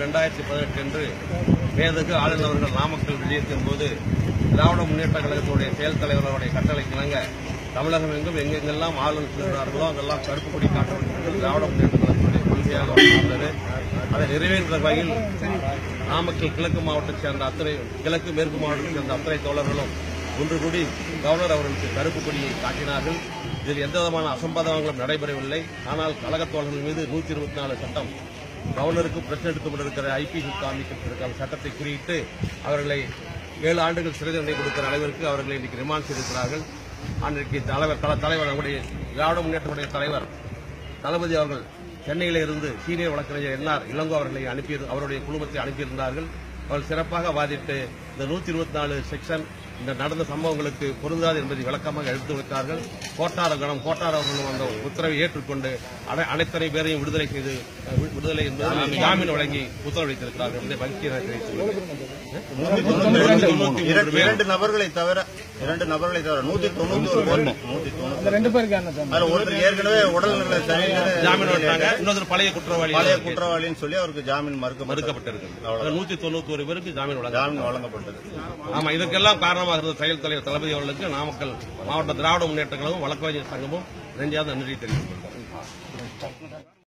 இரண்டாயிரத்தி பதினெட்டு அன்று மேதகு ஆளுநர் அவர்கள் நாமக்கல் விஜயத்தின் போது திராவிட முன்னேற்ற கழகத்துடைய செயல் தலைவர்களுடைய கட்டளை இணங்க தமிழகம் எங்கும் எங்கெங்கெல்லாம் ஆளுநர் செல்கிறார்களோ அங்கெல்லாம் கருப்பு கொடி காட்டப்பட்டு திராவிட முன்னேற்ற கழகத்துடைய கொள்கையாக வந்தது அதை நிறைவேற்ற வகையில் நாமக்கல் கிழக்கு மாவட்டத்தைச் சேர்ந்த அத்தனை கிழக்கு மேற்கு மாவட்டத்தைச் சேர்ந்த அத்தனை தோழர்களும் ஒன்று கூடி கவர்னர் அவர்களுக்கு கருப்பு கொடியை காட்டினார்கள் இதில் எந்த விதமான அசம்பாதங்களும் நடைபெறவில்லை ஆனால் கழகத் தோழர்கள் மீது நூற்றி இருபத்தி நாலு சட்டம் கவர்னருக்கு பிரச்சனை எடுத்துக் கொண்டிருக்கிற ஐபிசி காமிக்கிற சட்டத்தை குறியிட்டு அவர்களை ஏழு ஆண்டுகள் சிறை தண்டனை கொடுக்கிற அளவிற்கு அவர்களை இன்றைக்கு ரிமாண்ட் செய்திருக்கிறார்கள் அன்றைக்கு தலைவர் கள தலைவர் நம்முடைய திராவிட முன்னேற்றமுடைய தலைவர் தளபதி அவர்கள் சென்னையில இருந்து சீனியர் வழக்கறிஞர் என்ஆர் இளங்கோ அவர்களை அனுப்பி அவருடைய குழுமத்தை அனுப்பியிருந்தார்கள் அவர்கள் சிறப்பாக வாதிட்டு இந்த நூத்தி இருபத்தி நாலு செக்ஷன் இந்த நடந்த சம்பவங்களுக்கு பொருந்தாது என்பதை விளக்கமாக எடுத்து வைத்தார்கள் கோட்டார கணம் கோட்டார் அவர்களும் அந்த உத்தரவை ஏற்றுக்கொண்டு அனை- அனைத்தனை பேரையும் விடுதலை செய்து அஹ், வி- விடுதலை என்பது ஜாமீன் வழங்கி உத்தரவளித்திருக்கிறார்கள் என்பதை மகிழ்ச்சியாக தெரிவித்துள்ளேன் இரண்டு இரண்டு நபர்களை தவிர இரண்டு நபர்களை தவிர நூத்தி தொண்ணூத்தி ஒரு பேர் நூத்தி தொண்ணூத்தி ரெண்டு பேருக்கு என்ன சார் அதுல ஒருத்தர் ஏற்கனவே உடல்நிலை சரியில்லை ஜாமீன் விட்டாங்க இன்னொரு பழைய குற்றவாளி பழைய குற்றவாளின்னு சொல்லி அவருக்கு ஜாமீன் மறுக்க மறுக்கப்பட்டிருக்கு நூத்தி தொண்ணூத்தி ஒரு பேருக்கு ஜாமீன் வழங்க ஜாமீன் வழங்கப்பட்டது ஆமா இதற்கெல்லாம் காரணமாக இருந்த செயல் தலைவர் தளபதி அவர்களுக்கு நாமக்கல் மாவட்ட திராவிட முன்னேற்ற கழகம் வழக்கறிஞர் சங்கமும் நெஞ்சாத நன்றி தெரிவித்துக் கொள்கிறேன்